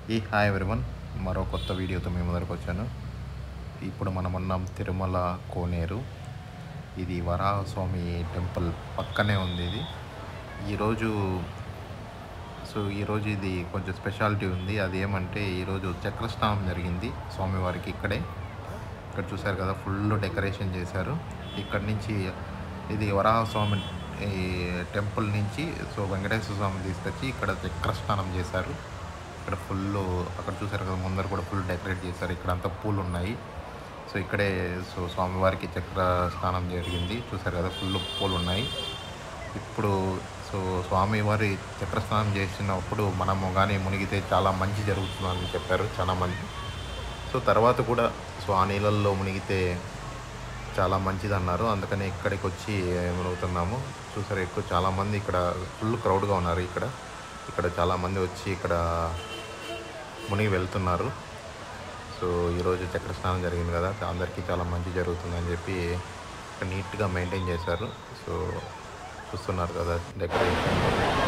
ఈ hi everyone మరో కొత్త వీడియోతో మేము ముందరకు వచ్చాను ఇప్పుడు మనం ఉన్నాం తిరుమల కోనేరు ఇది వరాహస్వామి టెంపుల్ పక్కనే ఉంది ఇది ఈరోజు సో ఈరోజు ఇది కొంచెం స్పెషాలిటీ ఉంది అది ఏమంటే ఈరోజు చక్రస్నానం జరిగింది స్వామివారికి ఇక్కడే ఇక్కడ చూశారు కదా ఫుల్ డెకరేషన్ చేశారు ఇక్కడ నుంచి ఇది వరాహస్వామి ఈ టెంపుల్ నుంచి సో వెంకటేశ్వర స్వామి తీసుకొచ్చి ఇక్కడ చక్రస్నానం చేశారు ఇక్కడ ఫుల్ అక్కడ చూశారు కదా ముందర కూడా ఫుల్ డెకరేట్ చేశారు ఇక్కడ అంతా పూలు ఉన్నాయి సో ఇక్కడే సో స్వామివారికి చక్ర స్నానం జరిగింది చూశారు కదా ఫుల్ పూలు ఉన్నాయి ఇప్పుడు సో స్వామివారి చక్ర స్నానం చేసినప్పుడు మనము కానీ మునిగితే చాలా మంచి జరుగుతుందని చెప్పారు చాలా మంది సో తర్వాత కూడా సో ఆ నీళ్ళల్లో మునిగితే చాలా మంచిది అన్నారు అందుకని ఇక్కడికి వచ్చి మునుగుతున్నాము చూసారు ఎక్కువ చాలామంది ఇక్కడ ఫుల్ క్రౌడ్గా ఉన్నారు ఇక్కడ ఇక్కడ చాలామంది వచ్చి ఇక్కడ మునిగి వెళ్తున్నారు సో ఈరోజు చక్ర స్నానం జరిగింది కదా అందరికీ చాలా మంచి జరుగుతుందని చెప్పి ఇక్కడ నీట్గా మెయింటైన్ చేశారు సో చూస్తున్నారు కదా డెకరేషన్